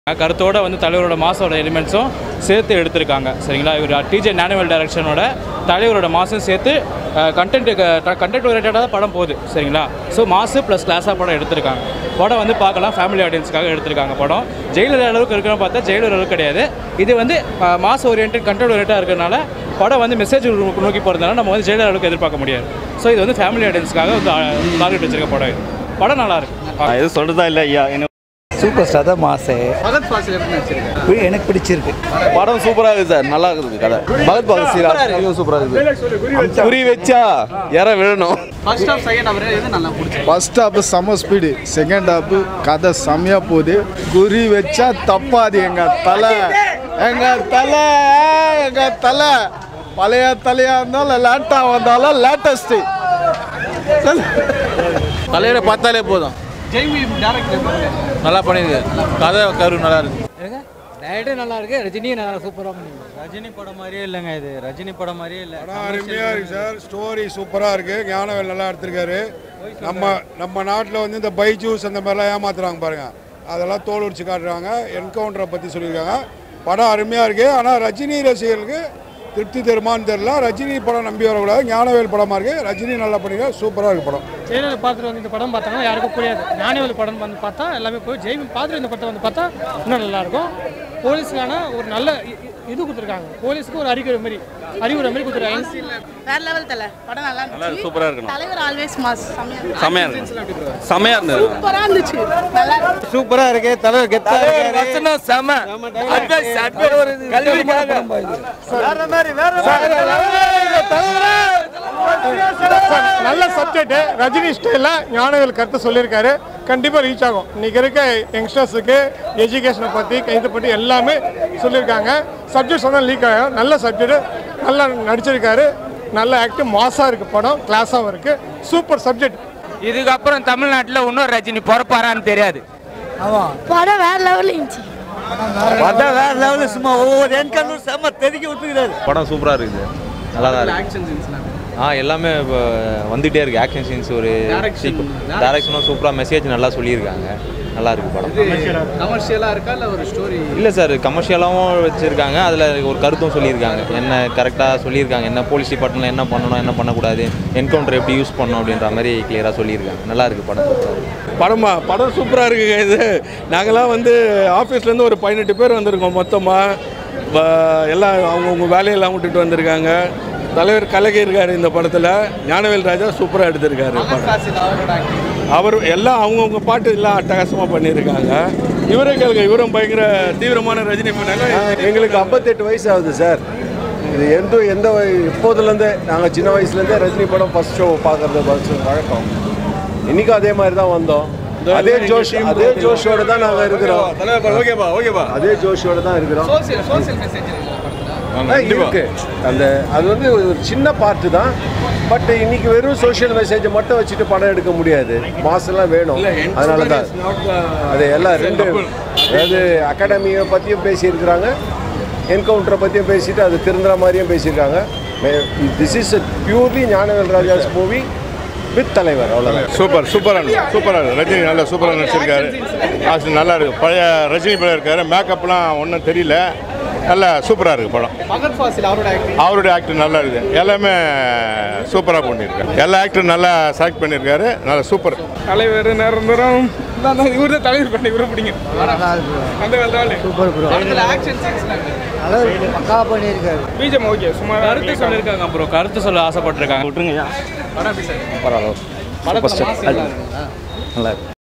கருத்தோட வந்து தலைவரோட மாசோட எலிமெண்ட்ஸும் சேர்த்து எடுத்திருக்காங்க சரிங்களா இவர் டிஜே ஞானவேல் டைரக்ஷனோட தலைவரோட மாசும் சேர்த்து கண்டென்ட் கண்டென்ட் ஓரியன்டாக தான் படம் போகுது சரிங்களா ஸோ மாசு ப்ளஸ் கிளாஸாக படம் எடுத்திருக்காங்க படம் வந்து பார்க்கலாம் ஃபேமிலி ஆடியன்ஸ்க்காக எடுத்திருக்காங்க படம் ஜெயிலர் அளவுக்கு இருக்குன்னு பார்த்தா ஜெயிலர் அளவுக்கு கிடையாது இது வந்து மாஸ் ஓரியன்ட் கண்டென்ட் ஓரியன்டாக இருக்கிறனால படம் வந்து மெசேஜ் நோக்கி போகிறதுனால நம்ம வந்து ஜெயிலர் அளவுக்கு எதிர்பார்க்க முடியாது ஸோ இது வந்து ஃபேமிலி ஆடியன்ஸ்க்காக வந்து டார்கெட் வச்சிருக்க படம் இது படம் நல்லா இருக்கு எதுவும் சொல்கிறதா இல்லை ஐயா என்ன சூப்பர் ஸ்டார் தான் மாசு பகத் ஃபாசில் எப்படி நடிச்சிருக்காரு எனக்கு பிடிச்சிருக்கு படம் சூப்பராக இருக்குது சார் நல்லா இருக்குது கதை பகத் பகத் சீரா சூப்பராக இருக்குது குறி வச்சா இற விழணும் ஃபர்ஸ்ட் ஆஃப் செகண்ட் அவர் எது நல்லா பிடிச்சிருக்கு ஃபர்ஸ்ட் ஹாப் செம்ம ஸ்பீடு செகண்ட் ஹாப் கதை செம்மையாக போகுது குறி வச்சா தப்பாது எங்க தலை எங்க தலை எங்க தலை பழைய தலையா இருந்தாலும் லேட்டா வந்தாலும் லேட்டஸ்ட் தலைவரை பார்த்தாலே போதும் ஜெய்மி டேரக்டர் நல்லா பண்ணியிருக்கு கதை கரு நல்லா இருக்கு டைரக்டே நல்லா இருக்கு ரஜினியும் நல்லா சூப்பராக பண்ணிருக்கு ரஜினி படம் மாதிரியே இல்லைங்க இது ரஜினி படம் மாதிரியே இல்லை படம் அருமையாக இருக்கு சார் ஸ்டோரி சூப்பராக இருக்கு ஞானவேல் நல்லா எடுத்திருக்காரு நம்ம நம்ம நாட்டில் வந்து இந்த பைஜூஸ் அந்த மாதிரிலாம் ஏமாத்துறாங்க பாருங்க அதெல்லாம் தோல் உரிச்சு காட்டுறாங்க என்கவுண்டரை பற்றி சொல்லியிருக்காங்க படம் அருமையாக இருக்கு ஆனால் ரஜினி ரசிகர்களுக்கு திருப்தி தருமான்னு தெரியல ரஜினி படம் நம்பி வரக்கூடாது ஞானவேல் படமாக இருக்கு ரஜினி நல்லா பண்ணிருக்காரு சூப்பராக இருக்கு படம் ஜெயலலிதா பார்த்துட்டு வந்து இந்த படம் பார்த்தாங்கன்னா யாருக்கும் புரியாது ஞானவேல் படம் வந்து பார்த்தா எல்லாமே போய் ஜெய்மி பார்த்துட்டு இந்த படத்தை வந்து பார்த்தா இன்னும் நல்லாயிருக்கும் போலீஸ்க்கான ஒரு நல்ல இ- இ- இது கொடுத்துருக்காங்க போலீஸ்க்கு ஒரு அறிகுறி மாதிரி அறிவுரை மாதிரி கொடுத்துருக்காங்க வேற லெவல் தல படம் நல்லா இருந்துச்சு சூப்பரா இருக்கணும். தலைவர் ஆல்வேஸ் மாஸ் செம்மையா இருந்துச்சு. செமையா இருக்கு செமையா இருந்தது சூப்பரா இருந்துச்சு நல்லா இருந்துச்சு. சூப்பராக இருக்கு தலைவர் கெத்தா ரசனா செம அட்வைஸ் அட்வைஸ் கல்விக்காக நல்ல சப்ஜெக்ட் ரஜினி ஸ்டைலில் ஞானவேல் கருத்து சொல்லியிருக்காரு கண்டிப்பாக ரீச் ஆகும் இன்னைக்கு இருக்க யங்ஸ்டர்ஸுக்கு எஜுகேஷனை பற்றி கைது பற்றி எல்லாமே சொல்லியிருக்காங்க சப்ஜெக்ட்ஸ் வந்து லீக் ஆகும் நல்ல சப்ஜெக்ட் நல்லா நடிச்சிருக்காரு நல்ல ஆக்டிவ் மாஸாக இருக்குது படம் கிளாஸாகவும் இருக்குது சூப்பர் சப்ஜெக்ட் இதுக்கப்புறம் தமிழ்நாட்டில் இன்னொரு ரஜினி பிறப்பாரான்னு தெரியாது படம் வேற லெவல் இருந்துச்சு அதான் வேற லெவலில் சும்மா ஒவ்வொரு என்கவுண்டர் செம்ம தெதுக்கி விட்டுக்கிறாரு படம் சூப்பராக இருக்குது நல்லா தான் இருக்கு ஆக்ஷன் சீன்ஸ்லாம் ஆ எல்லாமே இப்போ வந்துகிட்டே இருக்கு ஆக்ஷன் சீன்ஸ் ஒரு Direction. டேரக்ஷனும் சூப்பராக மெசேஜ் நல்லா சொல்லியிருக்காங்க நல்லா இருக்கு படம் கமர்ஷியலாக இருக்கா இல்லை ஒரு ஸ்டோரி இல்லை சார் கமர்ஷியலாகவும் வச்சுருக்காங்க அதில் ஒரு கருத்தும் சொல்லியிருக்காங்க என்ன கரெக்டாக சொல்லியிருக்காங்க என்ன போலீஸ் டிபார்ட்மெண்ட்டில் என்ன பண்ணணும் என்ன பண்ணக்கூடாது என்கவுண்டர் எப்படி யூஸ் பண்ணணும் அப்படின்ற மாதிரி கிளியராக சொல்லியிருக்காங்க நல்லா இருக்கு படம் சூப்பராக இருக்கு படமா படம் சூப்பராக இருக்குங்க இது நாங்களாம் வந்து ஆஃபீஸ்லேருந்து ஒரு பதினெட்டு பேர் வந்திருக்கோம் மொத்தமாக எல்லாம் அவங்கவுங்க வேலையெல்லாம் விட்டுட்டு வந்திருக்காங்க தலைவர் கலகி இருக்காரு இந்த படத்தில் ஞானவேல் ராஜா சூப்பராக எடுத்திருக்காரு பகத் படம் ஃபாசில் அவரோட ஆக்டிங் அவர் எல்லாம் அவங்கவுங்க பாட்டு எல்லாம் அட்டகாசமாக பண்ணியிருக்காங்க இவரே கேளுங்க இவரும் பயங்கர தீவிரமான ரஜினி பண்ணாங்க எங்களுக்கு ஐம்பத்தெட்டு வயசு ஆகுது சார் இது எந்த எந்த வய- எப்போதுலேருந்தே நாங்கள் சின்ன வயசுலேருந்தே ரஜினி படம் ஃபர்ஸ்ட் ஷோ பார்க்குறது ஃபர்ஸ்ட் வழக்கம் இன்றைக்கும் அதே மாதிரி தான் வந்தோம் அதே ஜோஷ் அதே ஜோஷோட தான் நாங்கள் இருக்கிறோம் ஓகேப்பா ஓகேப்பா அதே ஜோஷோட தான் இருக்கிறோம் சோசியல் சோசியல் மெசேஜ் இருக்குல்ல படத்தில் ஆ, இருக்கு அந்த அது வந்து ஒரு சின்ன பார்ட்டு தான் பட் இன்னைக்கு வெறும் சோஷியல் மெசேஜை மட்டும் வச்சுட்டு படம் எடுக்க முடியாது மாசெல்லாம் வேணும் அதனால தான் அது எல்லாம் ரெண்டு அதாவது அகாடமியை பற்றியும் பேசியிருக்கிறாங்க என்கவுண்டரை பற்றியும் பேசிட்டு அது திருந்துற மாதிரியும் பேசியிருக்காங்க this is purely Gnanavel Raja's movie with தலைவர் அவ்வளோதான் சூப்பர் சூப்பராக சூப்பராக ரஜினி நல்லா சூப்பராக நடிச்சிருக்காரு அது நல்லா இருக்கு பழைய ரஜினி படம் இருக்காரு மேக்கப்லாம் ஒன்றும் தெரியல நல்லா சூப்பராக இருக்கு படம் பகத் ஃபாசில் அவரோட ஆக்டிங் அவருடைய ஆக்டர் நல்லா இருக்குது எல்லாமே சூப்பராக பண்ணியிருக்காரு எல்லா ஆக்டரும் நல்லா செலக்ட் பண்ணியிருக்காரு நல்லா சூப்பர் தலைவர் நிரந்தரம் இவர் தான் தலைவர் பண்ணி இவரை பிடிங்க அந்த வேலை சூப்பர் ப்ரோ படத்தில் ஆக்ஷன் சீன்ஸ்லாம் நல்லா பக்கா பண்ணியிருக்காரு பிஜிஎம் ஓகே சும்மா கருத்து சொல்லியிருக்காங்க அப்புறம் கருத்து சொல்ல ஆசைப்பட்டிருக்காங்க விட்டுருங்க படம் எப்படி சார் பரவாயில்ல படத்தில் மாஸ் நல்லா இருக்குங்களா நல்லா இருக்கு